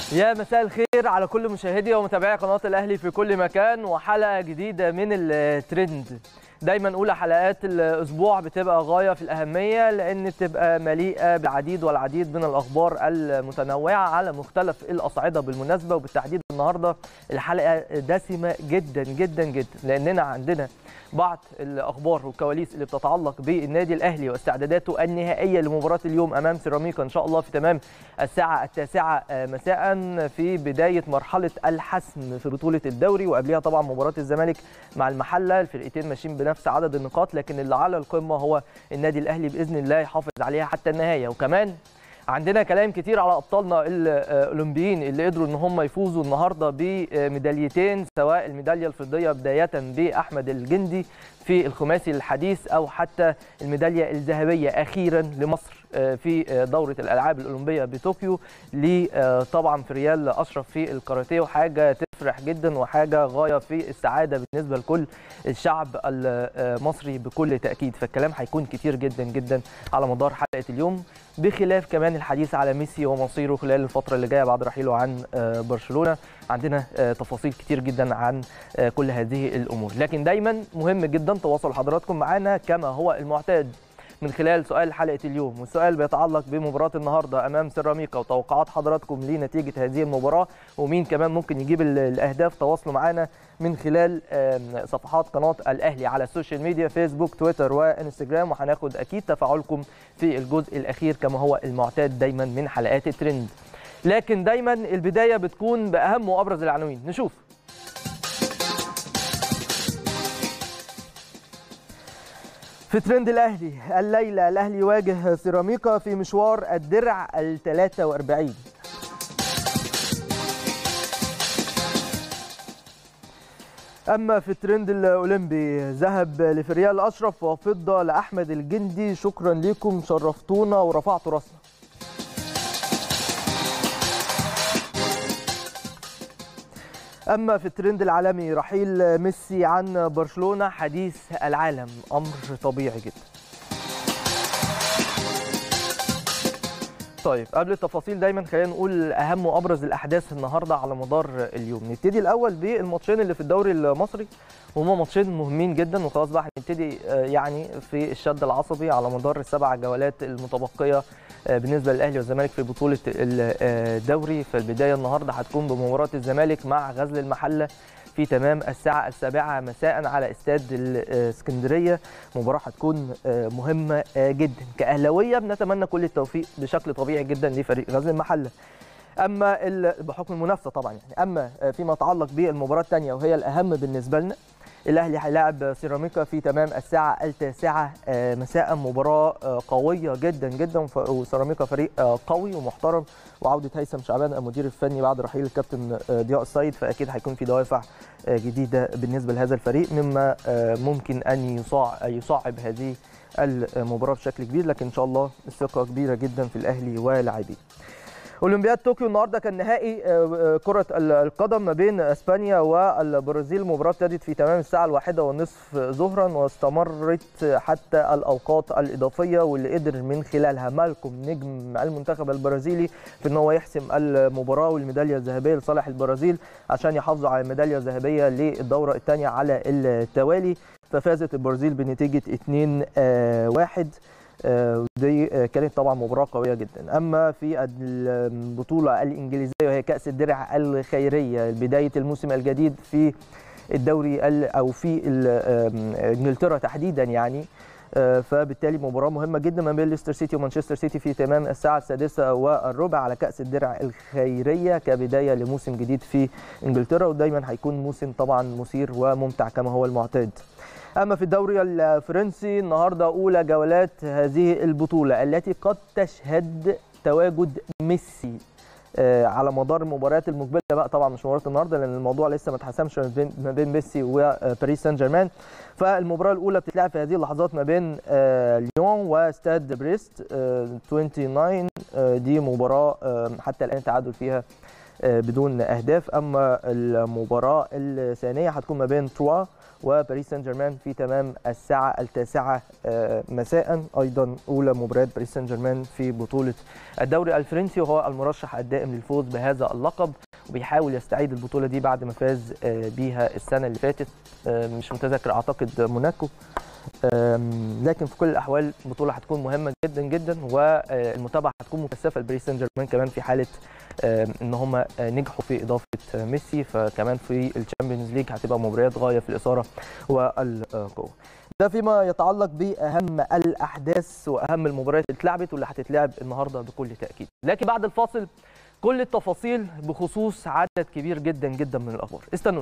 يا مساء الخير على كل مشاهدي ومتابعي قناة الأهلي في كل مكان وحلقة جديدة من الترند دايما أولى حلقات الأسبوع بتبقى غاية في الأهمية لأن بتبقى مليئة بالعديد والعديد من الأخبار المتنوعة على مختلف الأصعدة بالمناسبة وبالتحديد النهاردة الحلقة دسمة جدا جدا جدا لأننا عندنا بعض الاخبار والكواليس اللي بتتعلق بالنادي الاهلي واستعداداته النهائيه لمباراه اليوم امام سيراميكا ان شاء الله في تمام الساعه التاسعه مساء في بدايه مرحله الحسم في بطوله الدوري وقبلها طبعا مباراه الزمالك مع المحله الفرقتين ماشيين بنفس عدد النقاط لكن اللي على القمه هو النادي الاهلي باذن الله يحافظ عليها حتى النهايه وكمان عندنا كلام كتير على ابطالنا الاولمبيين اللي قدروا ان هم يفوزوا النهارده بميداليتين سواء الميداليه الفضيه بدايه باحمد الجندي في الخماسي الحديث او حتى الميداليه الذهبيه اخيرا لمصر في دوره الالعاب الاولمبيه بطوكيو طبعا في ريال اشرف في الكاراتيه وحاجه تفرح جدا وحاجه غايه في السعاده بالنسبه لكل الشعب المصري بكل تاكيد فالكلام هيكون كتير جدا جدا على مدار حلقه اليوم بخلاف كمان الحديث على ميسي ومصيره خلال الفتره اللي جايه بعد رحيله عن برشلونه عندنا تفاصيل كتير جدا عن كل هذه الامور لكن دايما مهم جدا تواصل حضراتكم معنا كما هو المعتاد من خلال سؤال حلقه اليوم والسؤال بيتعلق بمباراه النهارده امام سيراميكا وتوقعات حضراتكم لنتيجه هذه المباراه ومين كمان ممكن يجيب الاهداف تواصلوا معنا من خلال صفحات قناه الاهلي على السوشيال ميديا فيسبوك تويتر وانستجرام وهناخد اكيد تفاعلكم في الجزء الاخير كما هو المعتاد دايما من حلقات الترند لكن دايما البدايه بتكون باهم وابرز العناوين نشوف في ترند الاهلي الليله الاهلي يواجه سيراميكا في مشوار الدرع ال 43 اما في الترند الاولمبي ذهب لفريال اشرف وفضه لاحمد الجندي شكرا لكم شرفتونا ورفعتوا راسنا اما في الترند العالمي رحيل ميسي عن برشلونه حديث العالم امر طبيعي جدا طيب قبل التفاصيل دايما خلينا نقول اهم وابرز الاحداث النهارده على مدار اليوم نبتدي الاول بالماتشين اللي في الدوري المصري وهما ماتشين مهمين جدا وخلاص بقى هنبتدي يعني في الشد العصبي على مدار السبع جولات المتبقيه بالنسبه للاهلي والزمالك في بطوله الدوري فالبدايه النهارده هتكون بمباراه الزمالك مع غزل المحله في تمام الساعة السابعة مساء على استاد الاسكندرية مباراة هتكون مهمة جدا كأهلاوية بنتمنى كل التوفيق بشكل طبيعي جدا لفريق غزل المحلة اما بحكم المنافسه طبعا يعني اما فيما يتعلق بالمباراه الثانيه وهي الاهم بالنسبه لنا الاهلي هيلاعب سيراميكا في تمام الساعه التاسعه مساء مباراه قويه جدا جدا وسيراميكا فريق قوي ومحترم وعوده هيثم شعبان المدير الفني بعد رحيل الكابتن ضياء السيد فاكيد هيكون في دوافع جديده بالنسبه لهذا الفريق مما ممكن ان يصعب هذه المباراه بشكل كبير لكن ان شاء الله الثقه كبيره جدا في الاهلي ولاعبيه اولمبياد طوكيو النهارده كان نهائي كره القدم ما بين اسبانيا والبرازيل المباراه ابتدت في تمام الساعه الواحدة والنصف ظهرا واستمرت حتى الاوقات الاضافيه واللي قدر من خلالها مالكوم نجم المنتخب البرازيلي في ان هو يحسم المباراه والميداليه الذهبيه لصالح البرازيل عشان يحافظوا على الميداليه الذهبيه للدوره الثانيه على التوالي ففازت البرازيل بنتيجه 2-1 ودي كانت طبعا مباراه قويه جدا اما في البطوله الانجليزيه وهي كاس الدرع الخيريه بدايه الموسم الجديد في الدوري او في انجلترا تحديدا يعني فبالتالي مباراه مهمه جدا ما بين ليستر سيتي ومانشستر سيتي في تمام الساعه السادسه والربع على كاس الدرع الخيريه كبدايه لموسم جديد في انجلترا ودايما هيكون موسم طبعا مثير وممتع كما هو المعتاد اما في الدوري الفرنسي النهارده اولى جولات هذه البطوله التي قد تشهد تواجد ميسي على مدار المباريات المقبله بقى طبعا مش مباراه النهارده لان الموضوع لسه ما اتحسمش ما بين ميسي وباريس سان جيرمان فالمباراه الاولى بتتلعب في هذه اللحظات ما بين ليون وستاد بريست 29 دي مباراه حتى الان تعادل فيها بدون اهداف اما المباراه الثانيه هتكون ما بين تروا وباريس سان جيرمان في تمام الساعه التاسعه مساء ايضا اولى مباريات باريس سان جيرمان في بطوله الدوري الفرنسي وهو المرشح الدائم للفوز بهذا اللقب وبيحاول يستعيد البطوله دي بعد ما فاز بيها السنه اللي فاتت مش متذكر اعتقد موناكو لكن في كل الاحوال البطوله هتكون مهمه جدا جدا والمتابعه هتكون مكثفه لباريس سان جيرمان كمان في حاله ان هم نجحوا في اضافه ميسي فكمان في الشامبيونز ليج هتبقى مباريات غايه في الاثاره والقوه ده فيما يتعلق باهم الاحداث واهم المباريات اللي اتلعبت واللي هتتلعب النهارده بكل تاكيد لكن بعد الفاصل كل التفاصيل بخصوص عدد كبير جدا جدا من الاخبار استنونا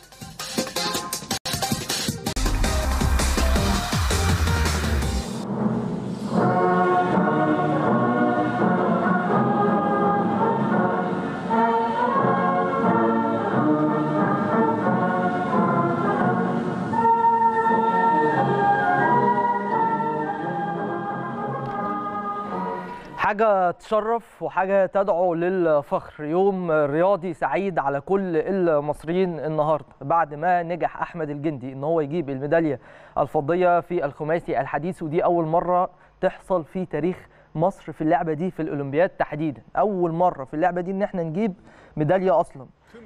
حاجة تشرف وحاجة تدعو للفخر يوم رياضي سعيد على كل المصريين النهاردة بعد ما نجح أحمد الجندي إن هو يجيب الميدالية الفضية في الخماسي الحديث ودي أول مرة تحصل في تاريخ مصر في اللعبة دي في الأولمبياد تحديدا أول مرة في اللعبة دي إن احنا نجيب ميدالية أصلا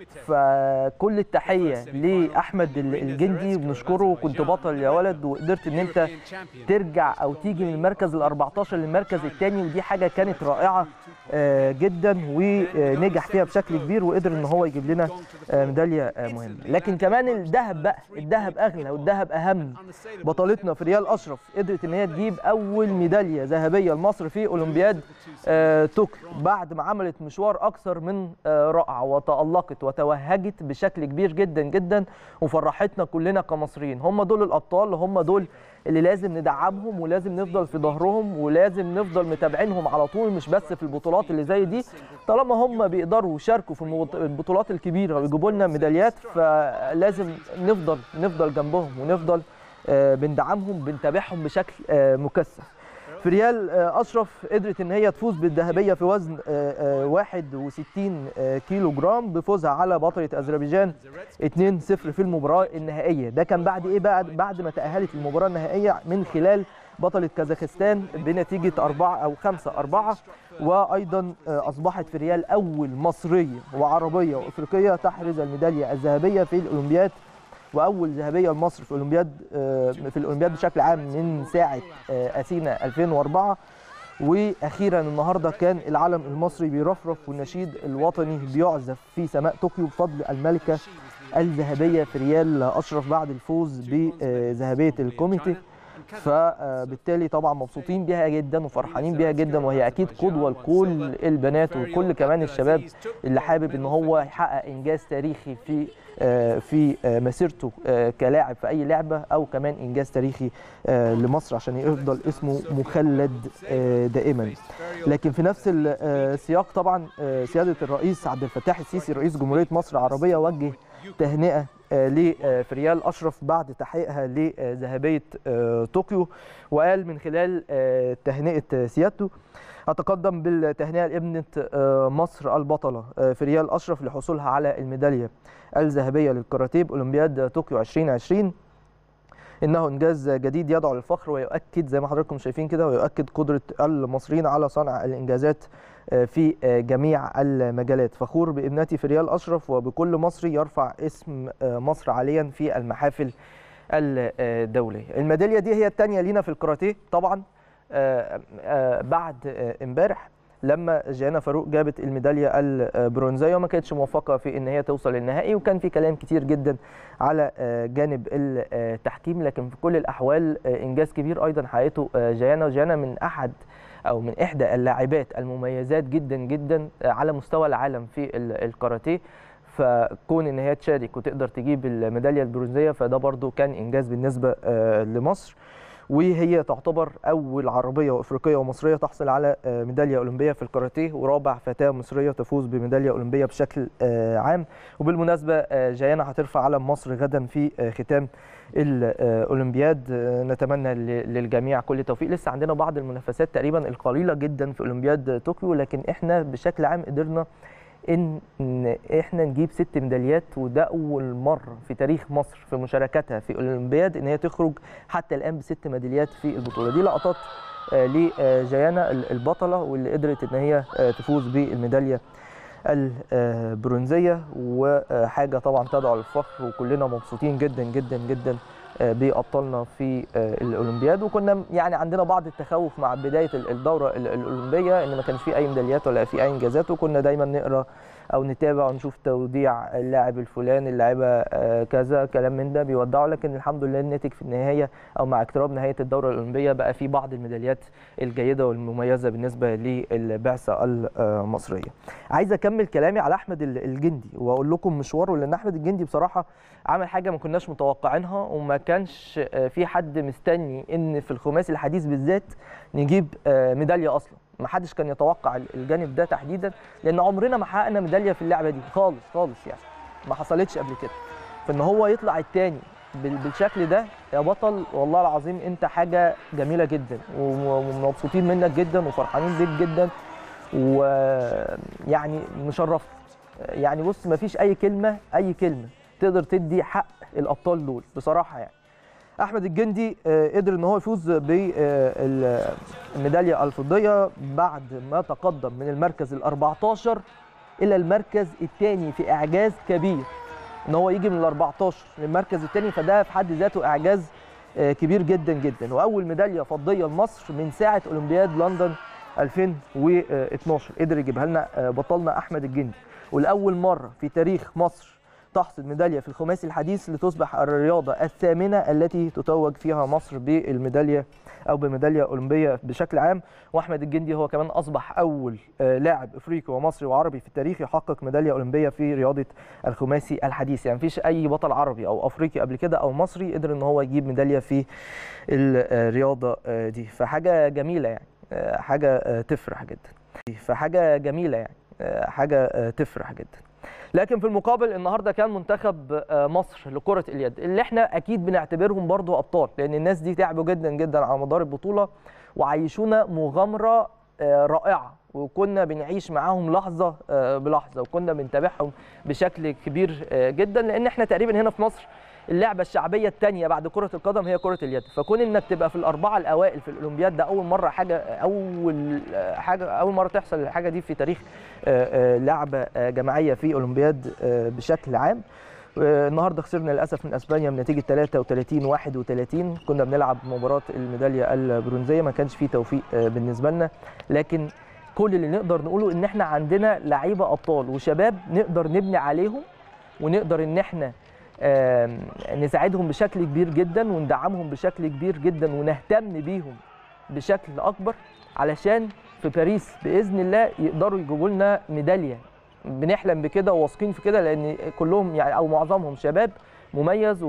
فكل التحيه لاحمد الجندي بنشكره كنت بطل يا ولد وقدرت ان انت ترجع او تيجي من المركز ال 14 للمركز الثاني ودي حاجه كانت رائعه جدا ونجح فيها بشكل كبير وقدر ان هو يجيب لنا ميداليه مهمه لكن كمان الذهب بقى الذهب اغلى والذهب اهم بطلتنا في ريال اشرف قدرت ان هي تجيب اول ميداليه ذهبيه لمصر في اولمبياد طوكيو بعد ما عملت مشوار اكثر من رائع وتالقت وتوهجت بشكل كبير جدا جدا وفرحتنا كلنا كمصريين هم دول الابطال هم دول اللي لازم ندعمهم ولازم نفضل في ظهرهم ولازم نفضل متابعينهم على طول مش بس في البطولات اللي زي دي طالما هم بيقدروا يشاركوا في البطولات الكبيره ويجيبوا لنا ميداليات فلازم نفضل نفضل جنبهم ونفضل بندعمهم بنتابعهم بشكل مكثف في ريال اشرف قدرت ان هي تفوز بالذهبيه في وزن 61 كيلو جرام بفوزها على بطله اذربيجان 2-0 في المباراه النهائيه ده كان بعد ايه بقى بعد ما تاهلت المباراه النهائيه من خلال بطله كازاخستان بنتيجه 4 او 5 4 وايضا اصبحت في ريال اول مصريه وعربيه وافريقيه تحرز الميداليه الذهبيه في الاولمبياد واول ذهبيه لمصر في الاولمبياد في الاولمبياد بشكل عام من ساعه اثينا 2004 واخيرا النهارده كان العلم المصري بيرفرف والنشيد الوطني بيعزف في سماء طوكيو بفضل الملكه الذهبيه في ريال اشرف بعد الفوز بذهبيه الكوميتي فبالتالي طبعا مبسوطين بيها جدا وفرحانين بيها جدا وهي اكيد قدوه لكل البنات وكل كمان الشباب اللي حابب ان هو يحقق انجاز تاريخي في في مسيرته كلاعب في اي لعبه او كمان انجاز تاريخي لمصر عشان يفضل اسمه مخلد دائما لكن في نفس السياق طبعا سياده الرئيس عبد الفتاح السيسي رئيس جمهوريه مصر العربيه وجه تهنئه لفريال اشرف بعد تحقيقها لذهبيه طوكيو وقال من خلال تهنئه سيادته اتقدم بالتهنئه لابنه مصر البطله فريال اشرف لحصولها على الميداليه الذهبيه للكاراتيه باولمبياد طوكيو 2020 انه انجاز جديد يدعو للفخر ويؤكد زي ما حضراتكم شايفين كده ويؤكد قدره المصريين على صنع الانجازات في جميع المجالات فخور بابنتي في ريال اشرف وبكل مصري يرفع اسم مصر عاليا في المحافل الدوليه الميداليه دي هي الثانيه لينا في الكاراتيه طبعا بعد امبارح لما جانا فاروق جابت الميداليه البرونزيه وما كانتش موفقه في ان هي توصل للنهائي وكان في كلام كتير جدا على جانب التحكيم لكن في كل الاحوال انجاز كبير ايضا حققته جانا وجانا من احد او من احدى اللاعبات المميزات جدا جدا على مستوى العالم في الكاراتيه فكون ان هي تشارك وتقدر تجيب الميداليه البرونزيه فده برضو كان انجاز بالنسبه لمصر وهي تعتبر اول عربيه وافريقيه ومصريه تحصل على ميداليه اولمبيه في الكاراتيه ورابع فتاه مصريه تفوز بميداليه اولمبيه بشكل عام وبالمناسبه جايانا هترفع علم مصر غدا في ختام الاولمبياد نتمنى للجميع كل التوفيق لسه عندنا بعض المنافسات تقريبا القليله جدا في اولمبياد طوكيو لكن احنا بشكل عام قدرنا ان إن احنا نجيب ست ميداليات وده اول مره في تاريخ مصر في مشاركتها في الاولمبياد ان هي تخرج حتى الان بست ميداليات في البطوله دي لقطات آه، لجيانا البطله واللي قدرت ان هي آه، تفوز بالميداليه البرونزيه وحاجه طبعا تدعو للفخر وكلنا مبسوطين جدا جدا جدا آه، بابطالنا في آه، الاولمبياد وكنا يعني عندنا بعض التخوف مع بدايه ال- الدوره ال- الاولمبيه ان ما كانش في اي ميداليات ولا في اي انجازات وكنا دايما نقرا او نتابع ونشوف توديع اللاعب الفلاني اللاعبه آه، كذا كلام من ده بيودعوا لكن الحمد لله الناتج في النهايه او مع اقتراب نهايه الدوره الاولمبيه بقى في بعض الميداليات الجيده والمميزه بالنسبه للبعثه المصريه. عايز اكمل كلامي على احمد ال- الجندي واقول لكم مشواره لان احمد الجندي بصراحه عمل حاجه ما كناش متوقعينها وما كانش آه، في حد مستني ان في الخماسي الحديث بالذات نجيب آه، ميداليه اصلا ما حدش كان يتوقع ال- الجانب ده تحديدا لان عمرنا ما حققنا ميداليه في اللعبه دي خالص خالص يعني ما حصلتش قبل كده فان هو يطلع التاني بال- بالشكل ده يا بطل والله العظيم انت حاجه جميله جدا وم- ومبسوطين منك جدا وفرحانين بيك جدا ويعني مشرفت يعني بص ما فيش اي كلمه اي كلمه تقدر تدي حق الابطال دول بصراحه يعني احمد الجندي آه، قدر ان هو يفوز بالميداليه الفضيه بعد ما تقدم من المركز ال 14 الى المركز الثاني في اعجاز كبير ان هو يجي من ال 14 للمركز الثاني فده في حد ذاته اعجاز آه، كبير جدا جدا واول ميداليه فضيه لمصر من ساعه اولمبياد لندن 2012 قدر يجيبها لنا آه، بطلنا احمد الجندي ولاول مره في تاريخ مصر تحصد ميداليه في الخماسي الحديث لتصبح الرياضه الثامنه التي تتوج فيها مصر بالميداليه او بميداليه اولمبيه بشكل عام واحمد الجندي هو كمان اصبح اول آه، لاعب افريقي ومصري وعربي في التاريخ يحقق ميداليه اولمبيه في رياضه الخماسي الحديث يعني مفيش اي بطل عربي او افريقي قبل كده او مصري قدر ان هو يجيب ميداليه في الرياضه آه، دي فحاجه جميله يعني آه، حاجه آه، تفرح جدا فحاجه جميله يعني آه، حاجه آه، تفرح جدا لكن في المقابل النهارده كان منتخب آه، مصر لكره اليد اللي احنا اكيد بنعتبرهم برضو ابطال لان الناس دي تعبوا جدا جدا على مدار البطوله وعيشونا مغامره آه، رائعه وكنا بنعيش معاهم لحظه آه، بلحظه وكنا بنتابعهم بشكل كبير آه، جدا لان احنا تقريبا هنا في مصر اللعبه الشعبيه الثانيه بعد كره القدم هي كره اليد فكون انك تبقى في الاربعه الاوائل في الاولمبياد ده اول مره حاجه اول آه، حاجه اول مره تحصل الحاجه دي في تاريخ آه، آه، لعبه آه، جماعيه في اولمبياد آه، بشكل عام آه، النهارده خسرنا للاسف من اسبانيا بنتيجه 33 31 كنا بنلعب مباراه الميداليه البرونزيه ما كانش فيه توفيق آه، بالنسبه لنا لكن كل اللي نقدر نقوله ان احنا عندنا لعيبه ابطال وشباب نقدر نبني عليهم ونقدر ان احنا آم، نساعدهم بشكل كبير جدا وندعمهم بشكل كبير جدا ونهتم بيهم بشكل اكبر علشان في باريس باذن الله يقدروا يجيبوا لنا ميداليه بنحلم بكده وواثقين في كده لان كلهم يعني او معظمهم شباب مميز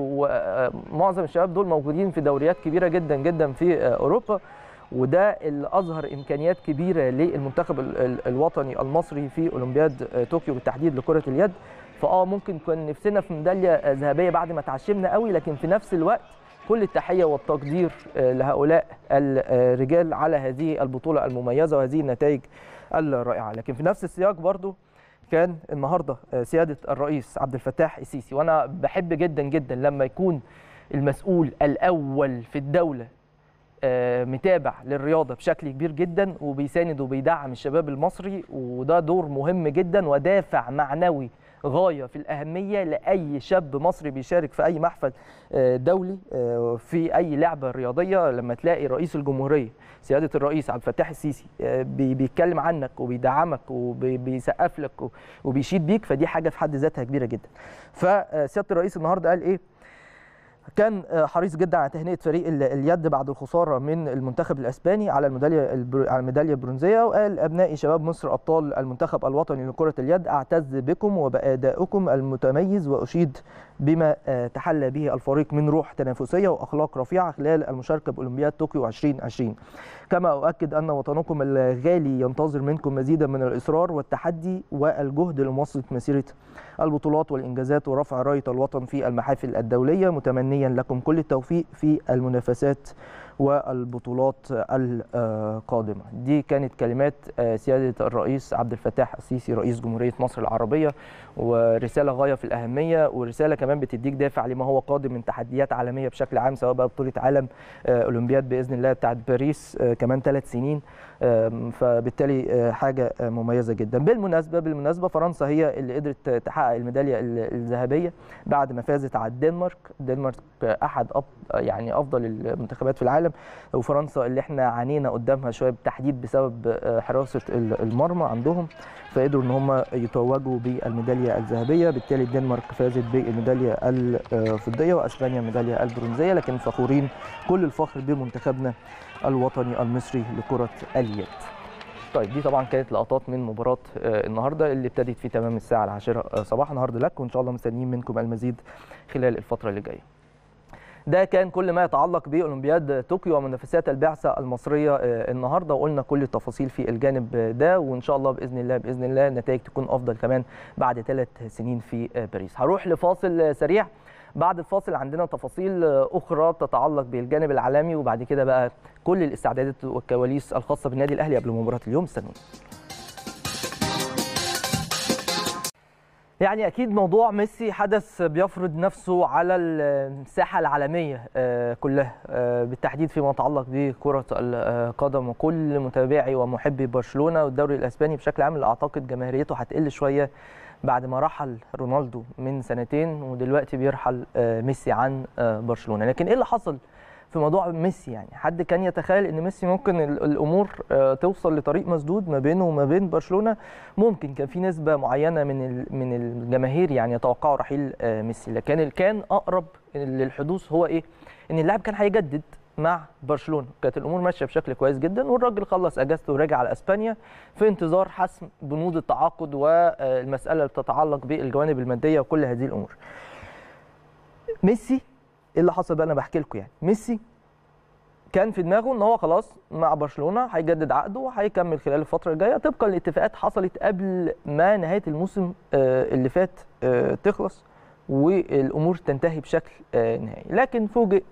ومعظم الشباب دول موجودين في دوريات كبيره جدا جدا في اوروبا وده اللي اظهر امكانيات كبيره للمنتخب ال- ال- الوطني المصري في اولمبياد طوكيو بالتحديد لكره اليد فاه ممكن كان نفسنا في ميداليه ذهبيه بعد ما تعشمنا قوي لكن في نفس الوقت كل التحيه والتقدير آه، لهؤلاء الرجال على هذه البطوله المميزه وهذه النتائج الرائعه لكن في نفس السياق برضو كان النهارده آه، سياده الرئيس عبد الفتاح السيسي وانا بحب جدا جدا لما يكون المسؤول الاول في الدوله آه، متابع للرياضه بشكل كبير جدا وبيساند وبيدعم الشباب المصري وده دور مهم جدا ودافع معنوي غايه في الاهميه لاي شاب مصري بيشارك في اي محفل آه، دولي آه، في اي لعبه رياضيه لما تلاقي رئيس الجمهوريه سياده الرئيس عبد الفتاح السيسي آه، بي- بيتكلم عنك وبيدعمك وبيسقف لك وبيشيد بيك فدي حاجه في حد ذاتها كبيره جدا فسياده الرئيس النهارده قال ايه كان آه، حريص جدا على تهنئه فريق ال- اليد بعد الخساره من المنتخب الاسباني على الميداليه البر... على الميداليه البرونزيه وقال ابنائي شباب مصر ابطال المنتخب الوطني لكره اليد اعتز بكم وبادائكم المتميز واشيد بما آه، تحلى به الفريق من روح تنافسيه واخلاق رفيعه خلال المشاركه باولمبياد طوكيو 2020 كما اؤكد ان وطنكم الغالي ينتظر منكم مزيدا من الاصرار والتحدي والجهد لمواصله مسيره البطولات والانجازات ورفع رايه الوطن في المحافل الدوليه متمنيا لكم كل التوفيق في المنافسات والبطولات القادمه دي كانت كلمات سياده الرئيس عبد الفتاح السيسي رئيس جمهوريه مصر العربيه ورساله غايه في الاهميه ورساله كمان بتديك دافع لما هو قادم من تحديات عالميه بشكل عام سواء بقى بطوله عالم اولمبياد باذن الله بتاعت باريس كمان ثلاث سنين فبالتالي حاجه مميزه جدا بالمناسبه بالمناسبه فرنسا هي اللي قدرت تحقق الميداليه الذهبيه بعد ما فازت على الدنمارك الدنمارك احد أب يعني افضل المنتخبات في العالم وفرنسا اللي احنا عانينا قدامها شويه بالتحديد بسبب حراسه المرمى عندهم فقدروا ان هم يتوجوا بالميداليه الذهبيه بالتالي الدنمارك فازت بالميداليه الفضيه واسبانيا الميداليه البرونزيه لكن فخورين كل الفخر بمنتخبنا الوطني المصري لكره اليد طيب دي طبعا كانت لقطات من مباراه النهارده اللي ابتدت في تمام الساعه العاشره صباحا النهارده لك وان شاء الله مستنيين منكم المزيد خلال الفتره اللي جايه ده كان كل ما يتعلق باولمبياد طوكيو ومنافسات البعثه المصريه النهارده وقلنا كل التفاصيل في الجانب ده وان شاء الله باذن الله باذن الله النتائج تكون افضل كمان بعد ثلاث سنين في باريس هروح لفاصل سريع بعد الفاصل عندنا تفاصيل اخرى تتعلق بالجانب العالمي وبعد كده بقى كل الاستعدادات والكواليس الخاصه بالنادي الاهلي قبل مباراه اليوم استنونا يعني اكيد موضوع ميسي حدث بيفرض نفسه على الساحه العالميه كلها بالتحديد فيما يتعلق بكره القدم وكل متابعي ومحبي برشلونه والدوري الاسباني بشكل عام اللي اعتقد جماهيريته هتقل شويه بعد ما رحل رونالدو من سنتين ودلوقتي بيرحل ميسي عن برشلونه لكن ايه اللي حصل في موضوع ميسي يعني حد كان يتخيل ان ميسي ممكن الامور توصل لطريق مسدود ما بينه وما بين برشلونه ممكن كان في نسبه معينه من من الجماهير يعني يتوقعوا رحيل ميسي لكن كان اقرب للحدوث هو ايه ان اللاعب كان هيجدد مع برشلونه كانت الامور ماشيه بشكل كويس جدا والراجل خلص اجازته ورجع على اسبانيا في انتظار حسم بنود التعاقد والمساله اللي بتتعلق بالجوانب الماديه وكل هذه الامور ميسي ايه اللي حصل بقى انا بحكي لكم يعني ميسي كان في دماغه ان هو خلاص مع برشلونه هيجدد عقده وهيكمل خلال الفتره الجايه طبقا لاتفاقات حصلت قبل ما نهايه الموسم اللي فات تخلص والامور تنتهي بشكل نهائي لكن فوجئ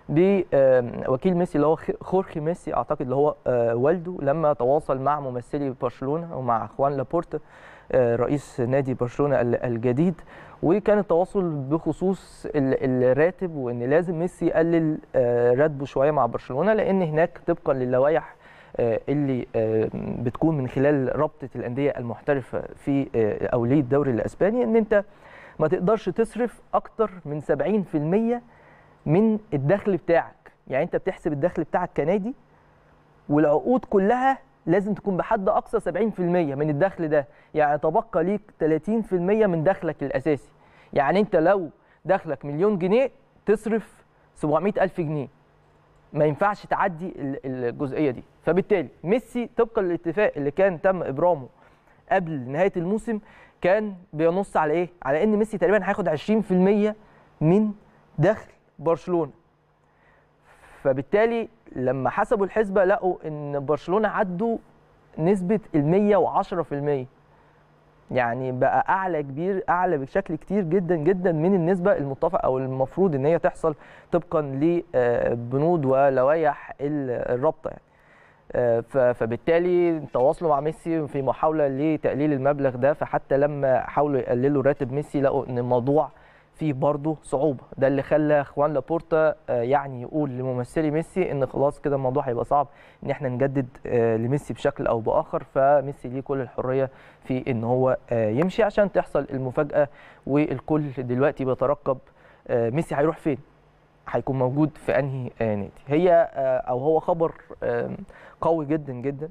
بوكيل ميسي اللي هو خورخي ميسي اعتقد اللي هو والده لما تواصل مع ممثلي برشلونه ومع خوان لابورتا رئيس نادي برشلونه الجديد وكان التواصل بخصوص الراتب وان لازم ميسي يقلل راتبه شويه مع برشلونه لان هناك طبقا للوائح اللي بتكون من خلال رابطه الانديه المحترفه في او ليه الدوري الاسباني ان انت ما تقدرش تصرف اكتر من 70% من الدخل بتاعك يعني انت بتحسب الدخل بتاعك كنادي والعقود كلها لازم تكون بحد اقصى 70% من الدخل ده يعني تبقى ليك 30% من دخلك الاساسي يعني انت لو دخلك مليون جنيه تصرف 700 الف جنيه ما ينفعش تعدي الجزئيه دي فبالتالي ميسي طبقا للاتفاق اللي كان تم ابرامه قبل نهايه الموسم كان بينص على ايه على ان ميسي تقريبا هياخد 20% من دخل برشلونه فبالتالي لما حسبوا الحسبه لقوا ان برشلونه عدوا نسبه ال 110% يعني بقى اعلى كبير اعلى بشكل كتير جدا جدا من النسبه المتفق او المفروض ان هي تحصل طبقا لبنود ولوائح الرابطه يعني فبالتالي تواصلوا مع ميسي في محاوله لتقليل المبلغ ده فحتى لما حاولوا يقللوا راتب ميسي لقوا ان الموضوع فيه برضه صعوبه ده اللي خلى خوان لابورتا يعني يقول لممثلي ميسي ان خلاص كده الموضوع هيبقى صعب ان احنا نجدد لميسي بشكل او باخر فميسي ليه كل الحريه في ان هو يمشي عشان تحصل المفاجاه والكل دلوقتي بيترقب ميسي هيروح فين هيكون موجود في انهي نادي هي او هو خبر قوي جدا جدا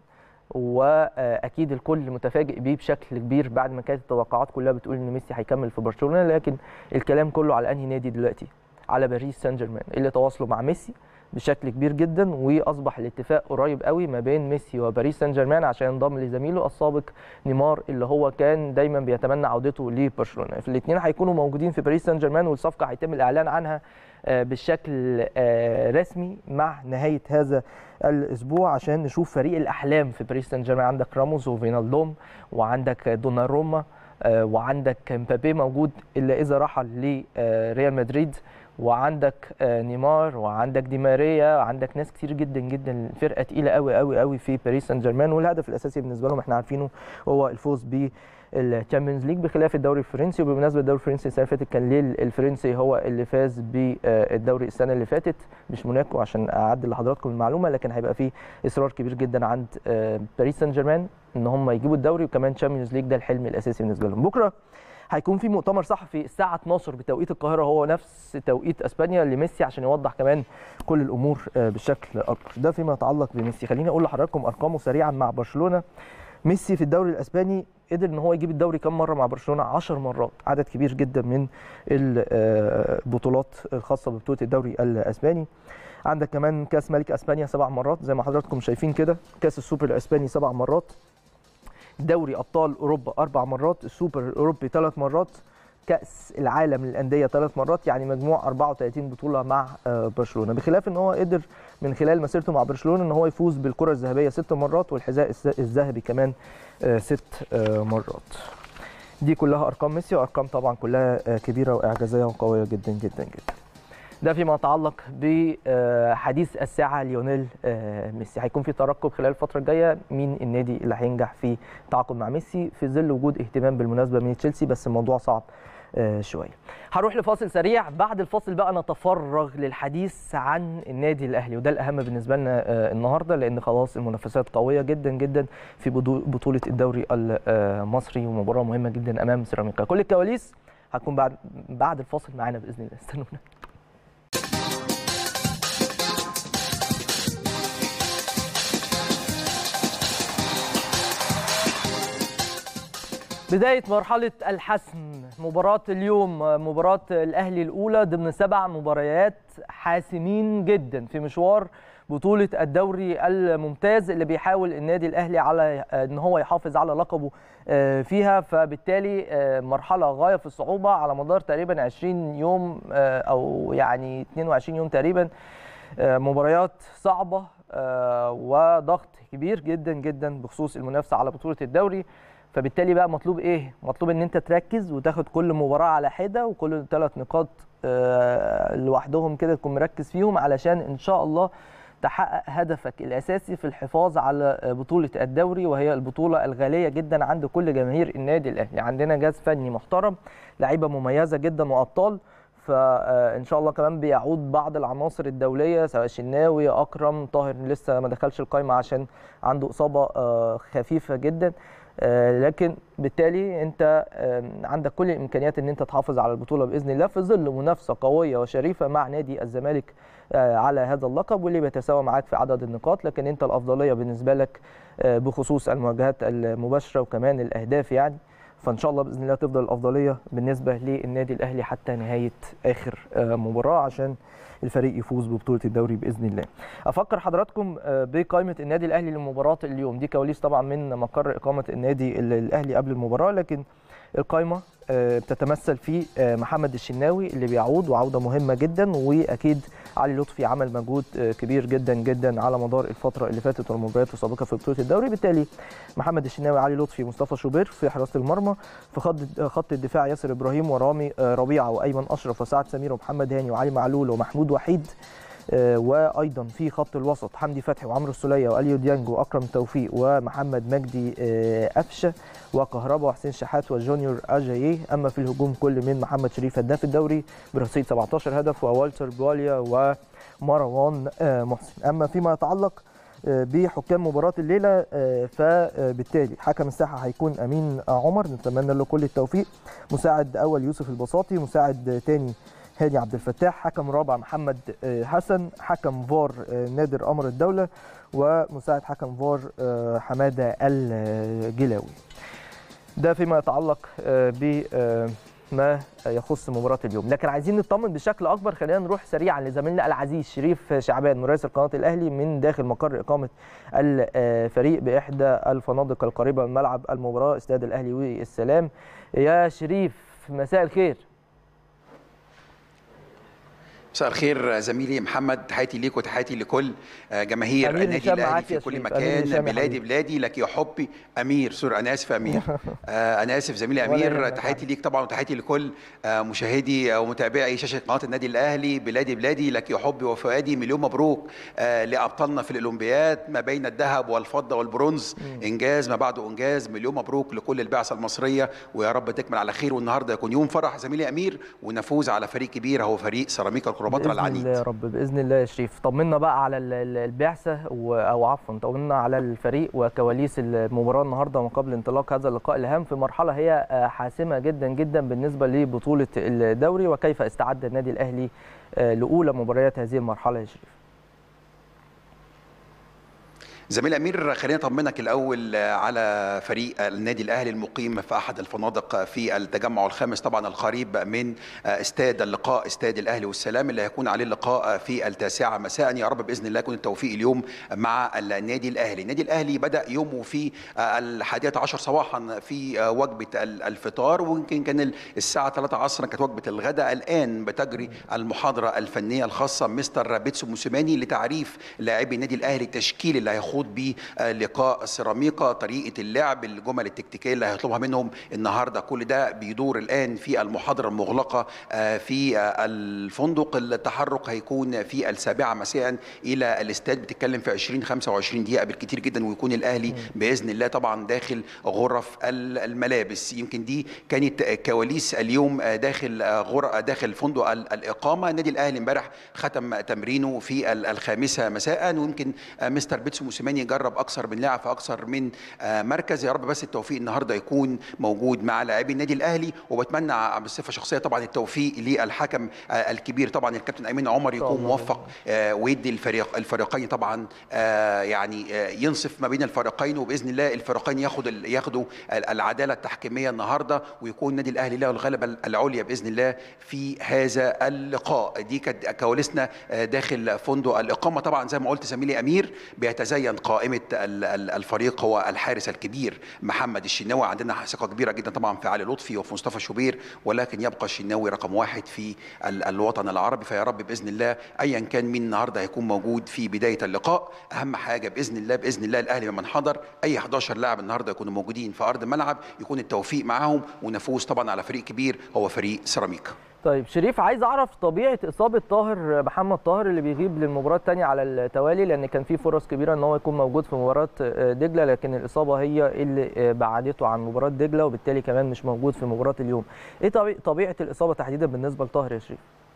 واكيد الكل متفاجئ بيه بشكل كبير بعد ما كانت التوقعات كلها بتقول ان ميسي هيكمل في برشلونه لكن الكلام كله على انهي نادي دلوقتي على باريس سان جيرمان اللي تواصلوا مع ميسي بشكل كبير جدا واصبح الاتفاق قريب قوي ما بين ميسي وباريس سان جيرمان عشان ينضم لزميله السابق نيمار اللي هو كان دايما بيتمنى عودته لبرشلونه الاثنين هيكونوا موجودين في باريس سان جيرمان والصفقه هيتم الاعلان عنها بشكل رسمي مع نهايه هذا الاسبوع عشان نشوف فريق الاحلام في باريس سان جيرمان عندك راموس وفينالدوم وعندك دوناروما وعندك مبابي موجود الا اذا رحل لريال مدريد وعندك آه، نيمار وعندك دي ماريا وعندك ناس كتير جدا جدا فرقه تقيله قوي قوي قوي في باريس سان جيرمان والهدف الاساسي بالنسبه لهم احنا عارفينه هو الفوز بالتشامبيونز ليج بخلاف الدوري الفرنسي وبمناسبه الدوري الفرنسي السنه اللي فاتت كان ليل الفرنسي هو اللي فاز بالدوري السنه اللي فاتت مش موناكو عشان اعدل لحضراتكم المعلومه لكن هيبقى فيه اصرار كبير جدا عند آه، باريس سان جيرمان ان هم يجيبوا الدوري وكمان تشامبيونز ليج ده الحلم الاساسي بالنسبه لهم بكره هيكون في مؤتمر صحفي الساعه 12 بتوقيت القاهره هو نفس توقيت اسبانيا لميسي عشان يوضح كمان كل الامور آه، بشكل اكبر ده فيما يتعلق بميسي خليني اقول لحضراتكم ارقامه سريعا مع برشلونه ميسي في الدوري الاسباني قدر ان هو يجيب الدوري كم مره مع برشلونه 10 مرات عدد كبير جدا من البطولات الخاصه ببطوله الدوري الاسباني عندك كمان كاس ملك اسبانيا سبع مرات زي ما حضراتكم شايفين كده كاس السوبر الاسباني سبع مرات دوري ابطال اوروبا اربع مرات السوبر الاوروبي ثلاث مرات كاس العالم للانديه ثلاث مرات يعني مجموع 34 بطوله مع آه، برشلونه بخلاف ان هو قدر من خلال مسيرته مع برشلونه ان هو يفوز بالكره الذهبيه ست مرات والحذاء الس- الذهبي كمان آه، ست آه، مرات دي كلها ارقام ميسي وارقام طبعا كلها آه، كبيره واعجازيه وقويه جدا جدا جدا ده فيما يتعلق بحديث الساعه ليونيل آه، ميسي هيكون في ترقب خلال الفتره الجايه مين النادي اللي هينجح في التعاقد مع ميسي في ظل وجود اهتمام بالمناسبه من تشيلسي بس الموضوع صعب آه، شويه هروح لفاصل سريع بعد الفاصل بقى نتفرغ للحديث عن النادي الاهلي وده الاهم بالنسبه لنا آه، النهارده لان خلاص المنافسات قويه جدا جدا في بدو- بطوله الدوري المصري ومباراه مهمه جدا امام سيراميكا كل الكواليس هتكون بعد بعد الفاصل معانا باذن الله استنونا بداية مرحلة الحسم مباراة اليوم مباراة الأهلي الأولى ضمن سبع مباريات حاسمين جدا في مشوار بطولة الدوري الممتاز اللي بيحاول النادي الأهلي على أن هو يحافظ على لقبه آه، فيها فبالتالي آه، مرحلة غاية في الصعوبة على مدار تقريبا 20 يوم آه، أو يعني 22 يوم تقريبا آه، مباريات صعبة آه، وضغط كبير جدا جدا بخصوص المنافسة على بطولة الدوري فبالتالي بقى مطلوب ايه؟ مطلوب ان انت تركز وتاخد كل مباراه على حده وكل ثلاث نقاط آه، لوحدهم كده تكون مركز فيهم علشان ان شاء الله تحقق هدفك الاساسي في الحفاظ على آه، بطوله الدوري وهي البطوله الغاليه جدا عند كل جماهير النادي الاهلي عندنا جهاز فني محترم لعيبه مميزه جدا وابطال فان شاء الله كمان بيعود بعض العناصر الدوليه سواء شناوي اكرم طاهر لسه ما دخلش القايمه عشان عنده اصابه آه، خفيفه جدا آه، لكن بالتالي انت آه، عندك كل الامكانيات ان انت تحافظ على البطوله باذن الله في ظل منافسه قويه وشريفه مع نادي الزمالك آه، على هذا اللقب واللي بيتساوى معاك في عدد النقاط لكن انت الافضليه بالنسبه لك آه، بخصوص المواجهات المباشره وكمان الاهداف يعني فان شاء الله باذن الله تفضل الافضليه بالنسبه للنادي الاهلي حتى نهايه اخر آه، مباراه عشان الفريق يفوز ببطوله الدوري باذن الله. افكر حضراتكم آه، بقائمه النادي الاهلي لمباراه اليوم دي كواليس طبعا من مقر اقامه النادي ال- الاهلي قبل المباراه لكن القائمه آه، بتتمثل في آه، محمد الشناوي اللي بيعود وعوده مهمه جدا واكيد علي لطفي عمل مجهود آه، كبير جدا جدا على مدار الفتره اللي فاتت والمباريات السابقه في بطوله الدوري بالتالي محمد الشناوي علي لطفي مصطفى شوبير في حراسه المرمى في خط خط الدفاع ياسر ابراهيم ورامي آه، ربيعه وايمن اشرف وسعد سمير ومحمد هاني وعلي معلول ومحمود وحيد آه، وايضا في خط الوسط حمدي فتحي وعمرو السوليه واليو ديانج واكرم توفيق ومحمد مجدي آه، قفشه وكهربا وحسين شحات وجونيور اجاييه اما في الهجوم كل من محمد شريف هداف الدوري برصيد 17 هدف ووالتر بواليا ومروان آه، محسن اما فيما يتعلق آه، بحكام مباراة الليلة آه، فبالتالي حكم الساحة هيكون أمين عمر نتمنى له كل التوفيق مساعد أول يوسف البساطي مساعد تاني هاني عبد الفتاح حكم رابع محمد آه، حسن حكم فار آه، نادر قمر الدولة ومساعد حكم فار آه، حمادة الجلاوي ده فيما يتعلق ب ما يخص مباراة اليوم لكن عايزين نطمن بشكل أكبر خلينا نروح سريعا لزميلنا العزيز شريف شعبان مراسل قناة الأهلي من داخل مقر إقامة الفريق بإحدى الفنادق القريبة من ملعب المباراة استاد الأهلي والسلام يا شريف مساء الخير مساء الخير زميلي محمد تحياتي ليك وتحياتي لكل جماهير أمير النادي هشام الاهلي معاك في يا كل شريف. أمير مكان هشام يا بلادي حبيبي. بلادي لك يا حبي امير سوري انا اسف يا امير آه، انا اسف زميلي ولا امير يهمك تحياتي عادي. ليك طبعا وتحياتي لكل آه، مشاهدي ومتابعي شاشه قناه النادي الاهلي بلادي بلادي لك يا حبي وفؤادي مليون مبروك آه، لابطالنا في الاولمبياد ما بين الذهب والفضه والبرونز انجاز ما بعده انجاز مليون مبروك لكل البعثه المصريه ويا رب تكمل على خير والنهارده يكون يوم فرح زميلي امير ونفوز على فريق كبير هو فريق سيراميكا كليوباترا باذن العنيد الله يا رب باذن الله يا شريف طمنا بقى على ال- ال- البعثه و- او عفوا طمنا على الفريق وكواليس المباراه النهارده من قبل انطلاق هذا اللقاء الهام في مرحله هي آه، حاسمه جدا جدا بالنسبه لبطوله الدوري وكيف استعد النادي الاهلي آه، لاولى مباريات هذه المرحله يا شريف زميل امير خلينا اطمنك الاول على فريق النادي الاهلي المقيم في احد الفنادق في التجمع الخامس طبعا القريب من استاد اللقاء استاد الاهلي والسلام اللي هيكون عليه اللقاء في التاسعه مساء يا رب باذن الله يكون التوفيق اليوم مع النادي الاهلي النادي الاهلي بدا يومه في الحادية عشر صباحا في وجبه الفطار ويمكن كان الساعه 3 عصرا كانت وجبه الغداء الان بتجري المحاضره الفنيه الخاصه مستر بيتسو موسيماني لتعريف لاعبي النادي الاهلي التشكيل اللي هيخوض بيه لقاء سيراميكا طريقه اللعب الجمل التكتيكيه اللي هيطلبها منهم النهارده كل ده بيدور الان في المحاضره المغلقه في الفندق التحرك هيكون في السابعه مساء الى الاستاد بتتكلم في 20 25 دقيقه بالكثير جدا ويكون الاهلي باذن الله طبعا داخل غرف الملابس يمكن دي كانت كواليس اليوم داخل غرف داخل فندق الاقامه النادي الاهلي امبارح ختم تمرينه في الخامسه مساء ويمكن مستر بيتسو موسيماني جرب اكثر من لاعب في اكثر من مركز يا رب بس التوفيق النهارده يكون موجود مع لاعبي النادي الاهلي وبتمنى بصفه شخصيه طبعا التوفيق للحكم الكبير طبعا الكابتن ايمن عمر يكون موفق ويدي الفريق الفريقين طبعا يعني ينصف ما بين الفريقين وباذن الله الفريقين ياخد ياخدوا العداله التحكيميه النهارده ويكون النادي الاهلي له الغلبه العليا باذن الله في هذا اللقاء دي كانت كواليسنا داخل فندق الاقامه طبعا زي ما قلت زميلي امير بيتزين قائمه الفريق هو الحارس الكبير محمد الشناوي عندنا ثقه كبيره جدا طبعا في علي لطفي وفي مصطفى شوبير ولكن يبقى الشناوي رقم واحد في الوطن العربي فيا رب باذن الله ايا كان مين النهارده هيكون موجود في بدايه اللقاء اهم حاجه باذن الله باذن الله الاهلي لما انحدر اي 11 لاعب النهارده يكونوا موجودين في ارض الملعب يكون التوفيق معاهم ونفوز طبعا على فريق كبير هو فريق سيراميكا طيب شريف عايز اعرف طبيعه اصابه طاهر محمد طاهر اللي بيغيب للمباراه الثانيه على التوالي لان كان في فرص كبيره ان هو يكون موجود في مباراه دجله لكن الاصابه هي اللي بعدته عن مباراه دجله وبالتالي كمان مش موجود في مباراه اليوم ايه طبيعه الاصابه تحديدا بالنسبه لطاهر يا شريف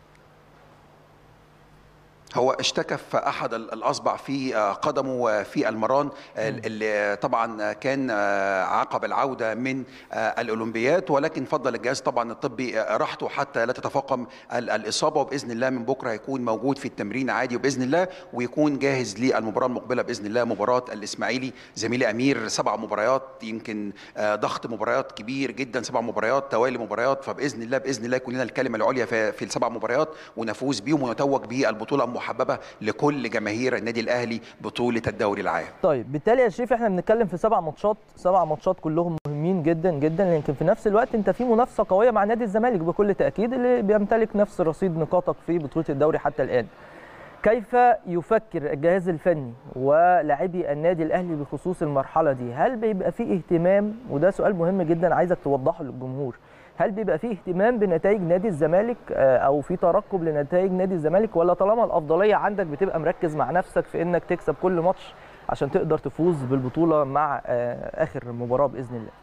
هو اشتكى في احد الاصبع في قدمه في المران اللي طبعا كان عقب العوده من الاولمبياد ولكن فضل الجهاز طبعا الطبي راحته حتى لا تتفاقم الاصابه وباذن الله من بكره هيكون موجود في التمرين عادي وباذن الله ويكون جاهز للمباراه المقبله باذن الله مباراه الاسماعيلي زميلي امير سبع مباريات يمكن ضغط مباريات كبير جدا سبع مباريات توالي مباريات فباذن الله باذن الله يكون لنا الكلمه العليا في السبع مباريات ونفوز بيهم ونتوج بالبطوله محببه لكل جماهير النادي الاهلي بطوله الدوري العام. طيب بالتالي يا شريف احنا بنتكلم في سبع ماتشات سبع ماتشات كلهم مهمين جدا جدا لكن في نفس الوقت انت في منافسه قويه مع نادي الزمالك بكل تاكيد اللي بيمتلك نفس رصيد نقاطك في بطوله الدوري حتى الان. كيف يفكر الجهاز الفني ولاعبي النادي الاهلي بخصوص المرحله دي؟ هل بيبقى في اهتمام وده سؤال مهم جدا عايزك توضحه للجمهور. هل بيبقى فيه اهتمام بنتائج نادي الزمالك او في ترقب لنتائج نادي الزمالك ولا طالما الافضليه عندك بتبقى مركز مع نفسك في انك تكسب كل ماتش عشان تقدر تفوز بالبطوله مع اخر مباراه باذن الله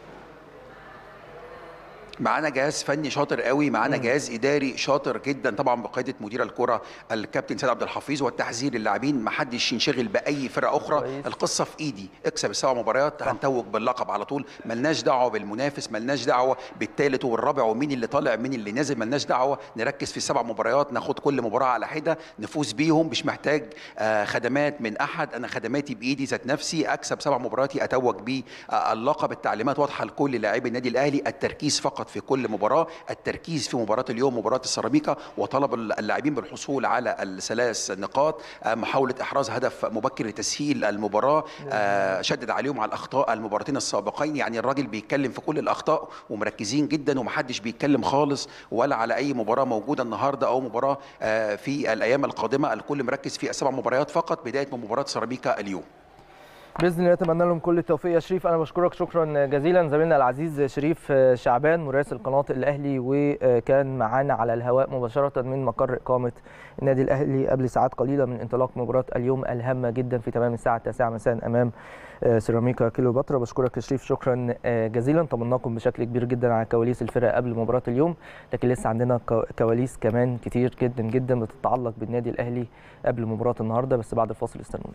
معانا جهاز فني شاطر قوي معانا جهاز اداري شاطر جدا طبعا بقياده مدير الكره الكابتن سيد عبد الحفيظ والتحذير للاعبين ما حدش ينشغل باي فرقه اخرى كويس. القصه في ايدي اكسب السبع مباريات هنتوج باللقب على طول ملناش دعوه بالمنافس ملناش دعوه بالثالث والرابع ومين اللي طالع مين اللي نازل ملناش دعوه نركز في السبع مباريات ناخد كل مباراه على حده نفوز بيهم مش محتاج آه خدمات من احد انا خدماتي بايدي ذات نفسي اكسب سبع مباريات اتوج باللقب التعليمات واضحه لكل لاعبي النادي الاهلي التركيز فقط في كل مباراه التركيز في مباراه اليوم مباراه السيراميكا وطلب اللاعبين بالحصول على الثلاث نقاط محاوله احراز هدف مبكر لتسهيل المباراه شدد عليهم على الاخطاء المباراتين السابقين يعني الراجل بيتكلم في كل الاخطاء ومركزين جدا ومحدش بيتكلم خالص ولا على اي مباراه موجوده النهارده او مباراه في الايام القادمه الكل مركز في السبع مباريات فقط بدايه من مباراه سيراميكا اليوم باذن الله اتمنى لهم كل التوفيق يا شريف انا بشكرك شكرا جزيلا زميلنا العزيز شريف شعبان مراسل قناه الاهلي وكان معانا على الهواء مباشره من مقر اقامه النادي الاهلي قبل ساعات قليله من انطلاق مباراه اليوم الهامه جدا في تمام الساعه 9 مساء امام سيراميكا كيلوباترا بشكرك يا شريف شكرا جزيلا طمناكم بشكل كبير جدا على كواليس الفرقه قبل مباراه اليوم لكن لسه عندنا كواليس كمان كتير جدا جدا بتتعلق بالنادي الاهلي قبل مباراه النهارده بس بعد الفاصل استنونا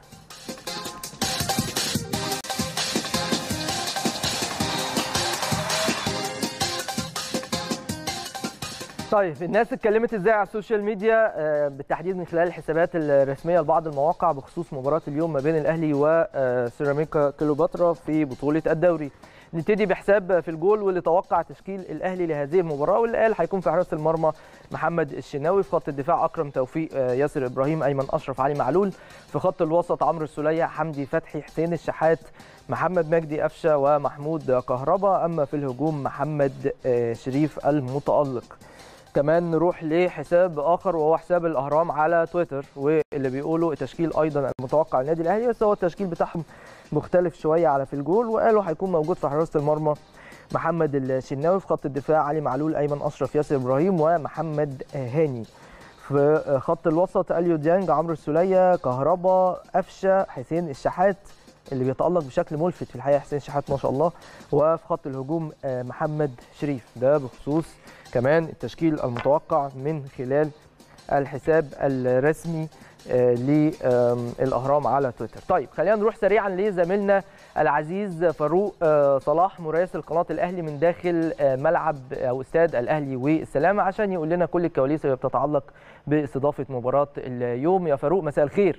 طيب الناس اتكلمت ازاي على السوشيال ميديا بالتحديد من خلال الحسابات الرسميه لبعض المواقع بخصوص مباراه اليوم ما بين الاهلي وسيراميكا كليوباترا في بطوله الدوري نبتدي بحساب في الجول واللي توقع تشكيل الاهلي لهذه المباراه واللي قال هيكون في حراسه المرمى محمد الشناوي في خط الدفاع اكرم توفيق ياسر ابراهيم ايمن اشرف علي معلول في خط الوسط عمرو السوليه حمدي فتحي حسين الشحات محمد مجدي قفشه ومحمود كهربا اما في الهجوم محمد شريف المتالق كمان نروح لحساب اخر وهو حساب الاهرام على تويتر واللي بيقولوا التشكيل ايضا المتوقع للنادي الاهلي بس هو التشكيل بتاعهم مختلف شويه على في الجول وقالوا هيكون موجود في حراسه المرمى محمد الشناوي في خط الدفاع علي معلول ايمن اشرف ياسر ابراهيم ومحمد هاني في خط الوسط اليو ديانج عمرو السوليه كهربا قفشه حسين الشحات اللي بيتالق بشكل ملفت في الحقيقه حسين الشحات ما شاء الله وفي خط الهجوم محمد شريف ده بخصوص كمان التشكيل المتوقع من خلال الحساب الرسمي للاهرام على تويتر. طيب خلينا نروح سريعا لزميلنا العزيز فاروق صلاح مراسل قناه الاهلي من داخل ملعب او استاد الاهلي والسلامه عشان يقول لنا كل الكواليس اللي بتتعلق باستضافه مباراه اليوم يا فاروق مساء الخير.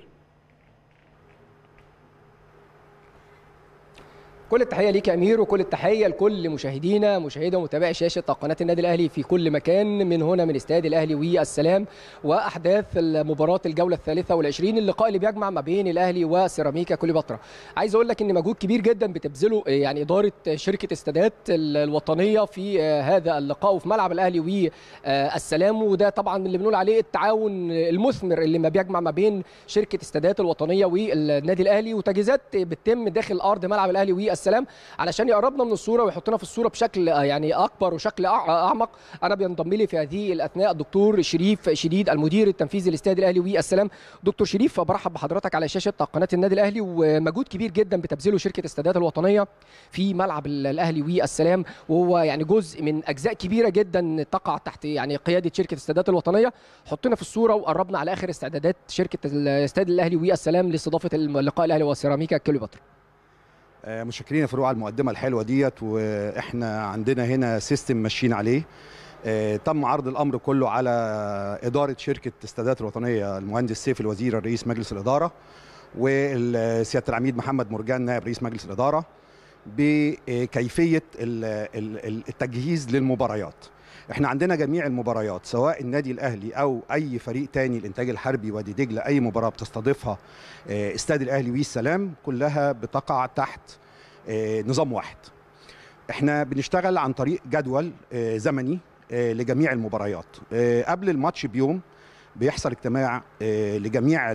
كل التحيه ليك يا امير وكل التحيه لكل مشاهدينا مشاهدة ومتابعي شاشه قناه النادي الاهلي في كل مكان من هنا من استاد الاهلي والسلام واحداث مباراه الجوله الثالثه والعشرين اللقاء اللي بيجمع ما بين الاهلي وسيراميكا كليوباترا عايز اقول لك ان مجهود كبير جدا بتبذله يعني اداره شركه استادات الوطنيه في هذا اللقاء وفي ملعب الاهلي والسلام وده طبعا اللي بنقول عليه التعاون المثمر اللي ما بيجمع ما بين شركه استادات الوطنيه والنادي الاهلي وتجهيزات بتتم داخل ارض ملعب الاهلي والسلام السلام علشان يقربنا من الصوره ويحطنا في الصوره بشكل يعني اكبر وشكل اعمق انا بينضم لي في هذه الاثناء الدكتور شريف شديد المدير التنفيذي للاستاد الاهلي والسلام دكتور شريف برحب بحضرتك على شاشه قناه النادي الاهلي ومجهود كبير جدا بتبذله شركه استادات الوطنيه في ملعب الاهلي والسلام وهو يعني جزء من اجزاء كبيره جدا تقع تحت يعني قياده شركه استادات الوطنيه حطنا في الصوره وقربنا على اخر استعدادات شركه الاستاد الاهلي والسلام لاستضافه اللقاء الاهلي وسيراميكا كليوباترا متشكرين يا فاروق على المقدمه الحلوه ديت واحنا عندنا هنا سيستم ماشيين عليه تم عرض الامر كله على اداره شركه استادات الوطنيه المهندس سيف الوزير رئيس مجلس الاداره وسياده العميد محمد مرجان نائب رئيس مجلس الاداره بكيفيه التجهيز للمباريات احنا عندنا جميع المباريات سواء النادي الاهلي او اي فريق تاني الانتاج الحربي وادي دجله اي مباراه بتستضيفها استاد الاهلي والسلام كلها بتقع تحت نظام واحد احنا بنشتغل عن طريق جدول زمني لجميع المباريات قبل الماتش بيوم بيحصل اجتماع لجميع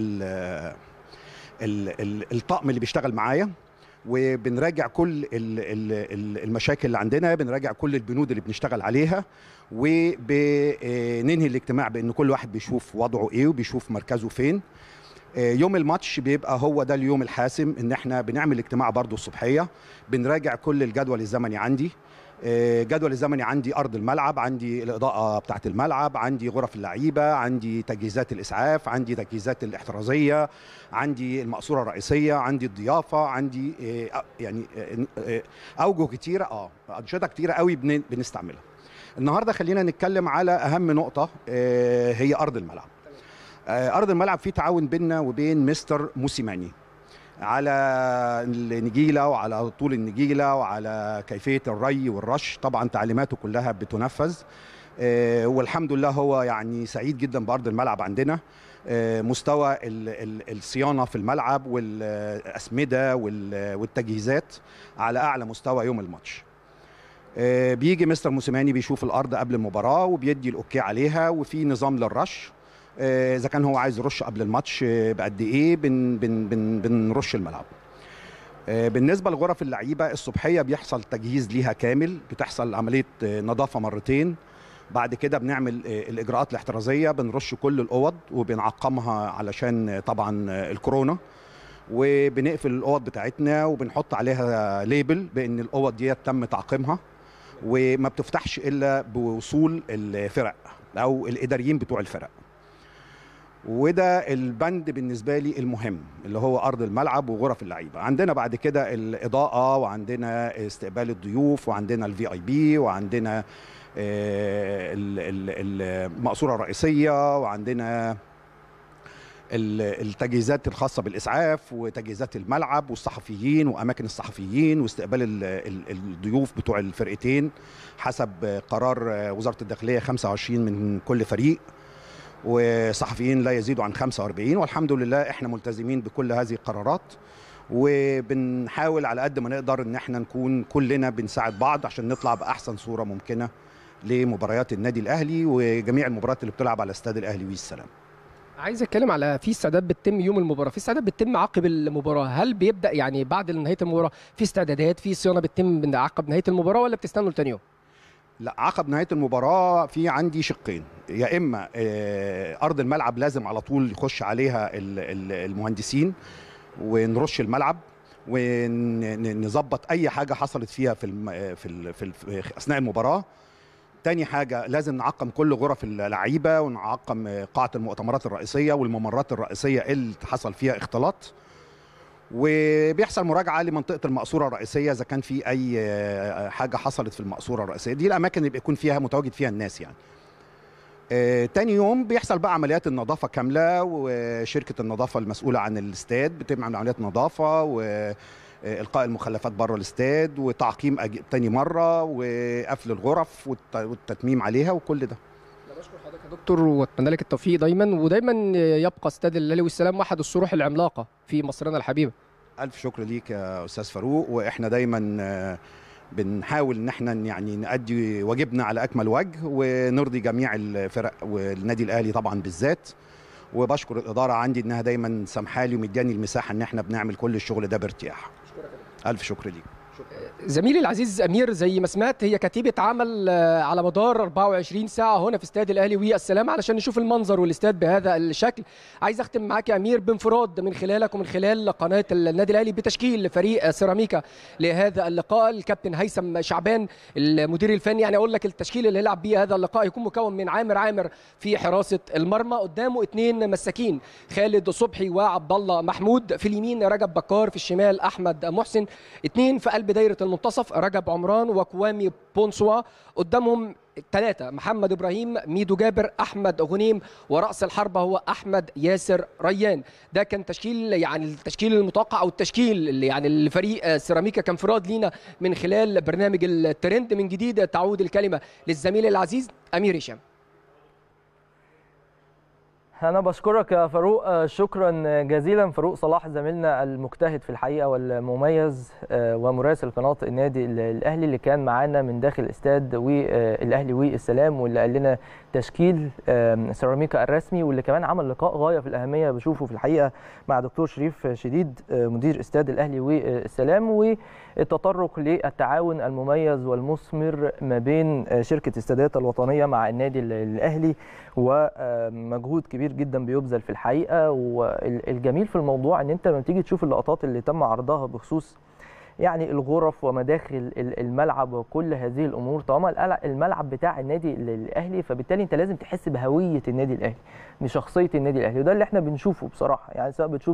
الطقم اللي بيشتغل معايا وبنراجع كل المشاكل اللي عندنا بنراجع كل البنود اللي بنشتغل عليها وبننهي الاجتماع بان كل واحد بيشوف وضعه ايه وبيشوف مركزه فين يوم الماتش بيبقى هو ده اليوم الحاسم ان احنا بنعمل اجتماع برضو الصبحيه بنراجع كل الجدول الزمني عندي جدول الزمني عندي ارض الملعب عندي الاضاءه بتاعه الملعب عندي غرف اللعيبه عندي تجهيزات الاسعاف عندي تجهيزات الاحترازيه عندي المقصوره الرئيسيه عندي الضيافه عندي يعني اوجه كتيره اه انشطه كتيره قوي بنستعملها النهارده خلينا نتكلم على اهم نقطه هي ارض الملعب ارض الملعب في تعاون بيننا وبين مستر موسيماني على النجيله وعلى طول النجيله وعلى كيفيه الري والرش طبعا تعليماته كلها بتنفذ آه، والحمد لله هو يعني سعيد جدا بارض الملعب عندنا آه، مستوى ال- ال- الصيانه في الملعب والاسمده وال- والتجهيزات على اعلى مستوى يوم الماتش آه، بيجي مستر موسيماني بيشوف الارض قبل المباراه وبيدي الاوكي عليها وفي نظام للرش آه، اذا كان هو عايز يرش قبل الماتش آه، بقد ايه بن بن بن بنرش الملعب آه، بالنسبه لغرف اللعيبه الصبحيه بيحصل تجهيز ليها كامل بتحصل عمليه آه، نظافه مرتين بعد كده بنعمل آه، الاجراءات الاحترازيه بنرش كل الاوض وبنعقمها علشان آه، طبعا آه، الكورونا وبنقفل الاوض بتاعتنا وبنحط عليها ليبل بان الاوض دي تم تعقيمها وما بتفتحش الا بوصول الفرق او الاداريين بتوع الفرق وده البند بالنسبه لي المهم اللي هو ارض الملعب وغرف اللعيبه عندنا بعد كده الاضاءه وعندنا استقبال الضيوف وعندنا الفي اي بي وعندنا آه، ال- ال- المقصوره الرئيسيه وعندنا ال- التجهيزات الخاصه بالاسعاف وتجهيزات الملعب والصحفيين واماكن الصحفيين واستقبال ال- ال- الضيوف بتوع الفرقتين حسب قرار وزاره الداخليه 25 من كل فريق وصحفيين لا يزيدوا عن 45 والحمد لله احنا ملتزمين بكل هذه القرارات وبنحاول على قد ما نقدر ان احنا نكون كلنا بنساعد بعض عشان نطلع باحسن صوره ممكنه لمباريات النادي الاهلي وجميع المباريات اللي بتلعب على استاد الاهلي والسلام عايز اتكلم على في استعداد بتتم يوم المباراه في استعداد بتتم عقب المباراه هل بيبدا يعني بعد نهايه المباراه في استعدادات في صيانه بتتم من عقب نهايه المباراه ولا بتستنوا لتاني يوم لا عقب نهايه المباراه في عندي شقين يا اما آه، ارض الملعب لازم على طول يخش عليها ال- ال- المهندسين ونرش الملعب ونظبط اي حاجه حصلت فيها في الم... في, ال... في, ال... في اثناء المباراه تاني حاجه لازم نعقم كل غرف اللعيبه ونعقم آه، قاعه المؤتمرات الرئيسيه والممرات الرئيسيه اللي حصل فيها اختلاط وبيحصل مراجعه لمنطقه المقصوره الرئيسيه اذا كان في اي آه، حاجه حصلت في المقصوره الرئيسيه دي الاماكن اللي بيكون فيها متواجد فيها الناس يعني آه، تاني يوم بيحصل بقى عمليات النظافه كامله وشركه النظافه المسؤوله عن الاستاد بتعمل عمليات نظافه والقاء المخلفات بره الاستاد وتعقيم أج- تاني مره وقفل الغرف والت- والتتميم عليها وكل ده انا بشكر حضرتك يا دكتور واتمنى لك التوفيق دايما ودايما يبقى استاد الاهلي والسلام واحد الصروح العملاقه في مصرنا الحبيبه الف شكر ليك يا استاذ فاروق واحنا دايما آه، بنحاول ان احنا يعني نأدي واجبنا على اكمل وجه ونرضي جميع الفرق والنادي الاهلي طبعا بالذات وبشكر الاداره عندي انها دايما سامحالي ومدياني المساحه ان احنا بنعمل كل الشغل ده بارتياح الف شكر ليك زميلي العزيز امير زي ما سمعت هي كتيبه عمل آه، على مدار 24 ساعه هنا في استاد الاهلي والسلام علشان نشوف المنظر والاستاد بهذا الشكل عايز اختم معاك يا امير بانفراد من خلالك ومن خلال قناه النادي الاهلي بتشكيل فريق سيراميكا لهذا اللقاء الكابتن هيثم شعبان المدير الفني يعني اقول لك التشكيل اللي هيلعب بيه هذا اللقاء يكون مكون من عامر عامر في حراسه المرمى قدامه اثنين مساكين خالد صبحي وعبد الله محمود في اليمين رجب بكار في الشمال احمد محسن اثنين في قلب دايره المنتصف رجب عمران وكوامي بونسوا قدامهم ثلاثة محمد إبراهيم ميدو جابر أحمد غنيم ورأس الحربة هو أحمد ياسر ريان ده كان تشكيل يعني التشكيل المتوقع أو التشكيل اللي يعني الفريق آه، سيراميكا كان فراد لينا من خلال برنامج الترند من جديد تعود الكلمة للزميل العزيز أمير هشام انا بشكرك يا فاروق آه، شكرا جزيلا فاروق صلاح زميلنا المجتهد في الحقيقه والمميز آه، ومراسل قناه النادي ال- الاهلي اللي كان معانا من داخل استاد والاهلي والسلام واللي قال لنا تشكيل آم، سيراميكا الرسمي واللي كمان عمل لقاء غايه في الاهميه بشوفه في الحقيقه مع دكتور شريف شديد آه، مدير استاد الاهلي والسلام والتطرق للتعاون المميز والمثمر ما بين آه، شركه استادات الوطنيه مع النادي ال- الاهلي ومجهود كبير جدا بيبذل في الحقيقه والجميل في الموضوع ان انت لما تيجي تشوف اللقطات اللي تم عرضها بخصوص يعني الغرف ومداخل ال- الملعب وكل هذه الامور طالما القلع- الملعب بتاع النادي ال- الاهلي فبالتالي انت لازم تحس بهويه النادي الاهلي بشخصيه النادي الاهلي وده اللي احنا بنشوفه بصراحه يعني سواء بتشوف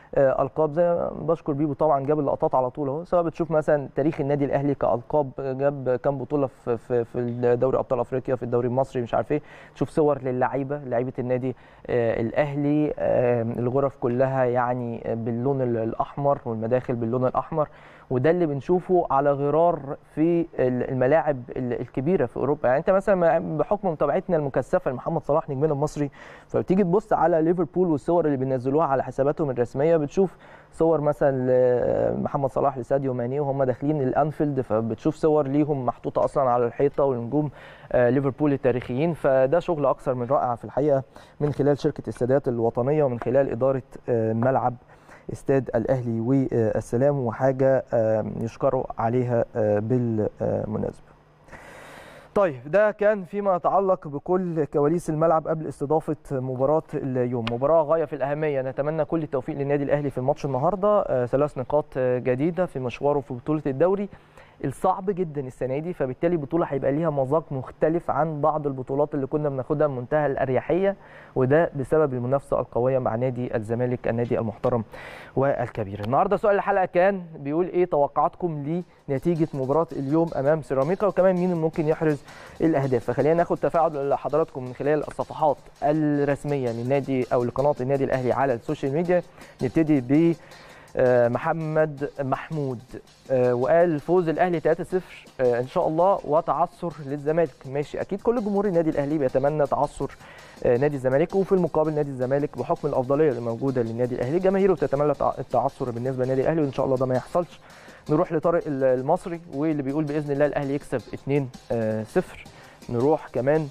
آه، القاب زي ما بشكر بيبو طبعا جاب اللقطات على طول اهو سواء بتشوف مثلا تاريخ النادي الاهلي كالقاب جاب كام بطوله في في في دوري ابطال افريقيا في الدوري المصري مش عارف ايه تشوف صور للعيبه لعيبه النادي آه، الاهلي آه، الغرف كلها يعني باللون ال- الاحمر والمداخل باللون الاحمر وده اللي بنشوفه على غرار في ال- الملاعب ال- الكبيره في اوروبا يعني انت مثلا بحكم متابعتنا المكثفه لمحمد صلاح نجمنا المصري فبتيجي تبص على ليفربول والصور اللي بينزلوها على حساباتهم الرسميه بتشوف صور مثلا لمحمد صلاح لساديو ماني وهم داخلين الانفيلد فبتشوف صور ليهم محطوطه اصلا على الحيطه والنجوم آه، ليفربول التاريخيين فده شغل اكثر من رائع في الحقيقه من خلال شركه السادات الوطنيه ومن خلال اداره آه، ملعب استاد الاهلي والسلام وحاجه آه، يشكروا عليها آه، بالمناسبه طيب ده كان فيما يتعلق بكل كواليس الملعب قبل استضافه مباراه اليوم مباراه غايه في الاهميه نتمنى كل التوفيق للنادي الاهلي في الماتش النهارده آه، ثلاث نقاط آه، جديده في مشواره في بطوله الدوري الصعب جدا السنه دي فبالتالي البطوله هيبقى ليها مذاق مختلف عن بعض البطولات اللي كنا بناخدها بمنتهى الاريحيه وده بسبب المنافسه القويه مع نادي الزمالك النادي المحترم والكبير النهارده سؤال الحلقه كان بيقول ايه توقعاتكم لنتيجه مباراه اليوم امام سيراميكا وكمان مين ممكن يحرز الاهداف فخلينا ناخد تفاعل لحضراتكم من خلال الصفحات الرسميه للنادي او لقناه النادي الاهلي على السوشيال ميديا نبتدي ب آه، محمد محمود آه، وقال فوز الاهلي 3-0 آه، ان شاء الله وتعثر للزمالك ماشي اكيد كل جمهور النادي الاهلي بيتمنى تعثر آه، نادي الزمالك وفي المقابل نادي الزمالك بحكم الافضليه اللي موجوده للنادي الاهلي جماهيره بتتمنى تع- التعثر بالنسبه للنادي الاهلي وان شاء الله ده ما يحصلش نروح لطارق ال- المصري واللي بيقول باذن الله الاهلي يكسب 2-0 نروح كمان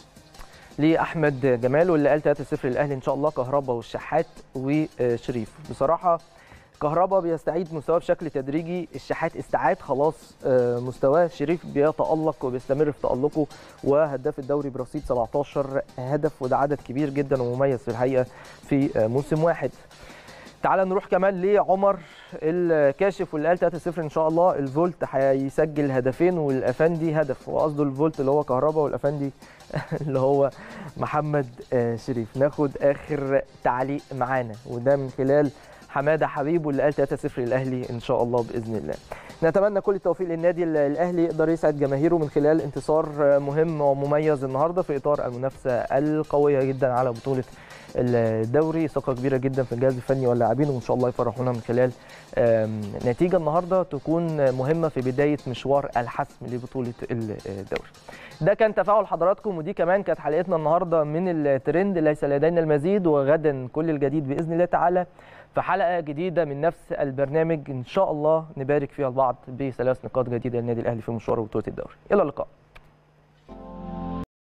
لاحمد جمال واللي قال 3-0 للاهلي ان شاء الله كهربا والشحات وشريف بصراحه كهربا بيستعيد مستواه بشكل تدريجي الشحات استعاد خلاص آه، مستواه شريف بيتالق وبيستمر في تالقه وهداف الدوري برصيد 17 هدف وده عدد كبير جدا ومميز في الحقيقه في آه، موسم واحد تعال نروح كمان لعمر الكاشف واللي قال 3-0 ان شاء الله الفولت هيسجل هدفين والافندي هدف وقصده الفولت اللي هو كهربا والافندي اللي هو محمد آه، شريف ناخد اخر تعليق معانا وده من خلال حماده حبيب واللي قال 3-0 للاهلي ان شاء الله باذن الله نتمنى كل التوفيق للنادي الاهلي يقدر يسعد جماهيره من خلال انتصار آه، مهم ومميز النهارده في اطار المنافسه القويه جدا على بطوله الدوري ثقه كبيره جدا في الجهاز الفني واللاعبين وان شاء الله يفرحونا من خلال آم، نتيجه النهارده تكون مهمه في بدايه مشوار الحسم لبطوله الدوري. ده كان تفاعل حضراتكم ودي كمان كانت حلقتنا النهارده من الترند ليس لدينا المزيد وغدا كل الجديد باذن الله تعالى في حلقه جديده من نفس البرنامج ان شاء الله نبارك فيها البعض بثلاث نقاط جديده للنادي الاهلي في مشوار بطوله الدوري. الى اللقاء.